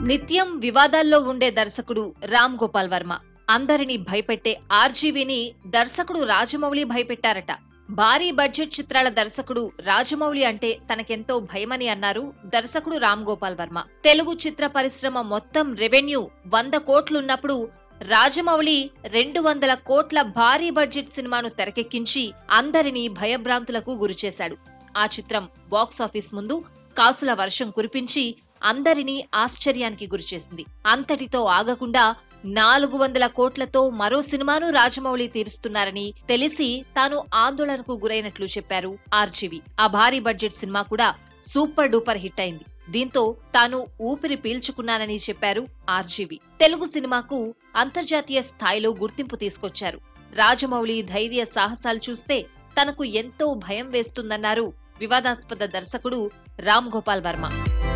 నిత్యం వివాదాల్లో ఉండే దర్శకుడు రామ్ గోపాల్ వర్మ అందరినీ భయపెట్టే ఆర్జీవీని దర్శకుడు రాజమౌళి భయపెట్టారట భారీ బడ్జెట్ చిత్రాల దర్శకుడు రాజమౌళి అంటే తనకెంతో భయమని అన్నారు దర్శకుడు రామ్ గోపాల్ వర్మ తెలుగు చిత్ర పరిశ్రమ మొత్తం రెవెన్యూ వంద కోట్లున్నప్పుడు రాజమౌళి రెండు వందల కోట్ల భారీ బడ్జెట్ సినిమాను తెరకెక్కించి అందరినీ భయభ్రాంతులకు గురిచేశాడు ఆ చిత్రం బాక్సాఫీస్ ముందు కాసుల వర్షం కురిపించి అందరినీ ఆశ్చర్యానికి గురిచేసింది అంతటితో ఆగకుండా నాలుగు వందల కోట్లతో మరో సినిమాను రాజమౌళి తీరుస్తున్నారని తెలిసి తాను ఆందోళనకు గురైనట్లు చెప్పారు ఆర్జీవి ఆ భారీ బడ్జెట్ సినిమా కూడా సూపర్ డూపర్ హిట్ అయింది దీంతో తాను ఊపిరి పీల్చుకున్నానని చెప్పారు ఆర్జీవి తెలుగు సినిమాకు అంతర్జాతీయ స్థాయిలో గుర్తింపు తీసుకొచ్చారు రాజమౌళి ధైర్య సాహసాలు చూస్తే తనకు ఎంతో భయం వేస్తుందన్నారు వివాదాస్పద దర్శకుడు రామ్ గోపాల్ వర్మ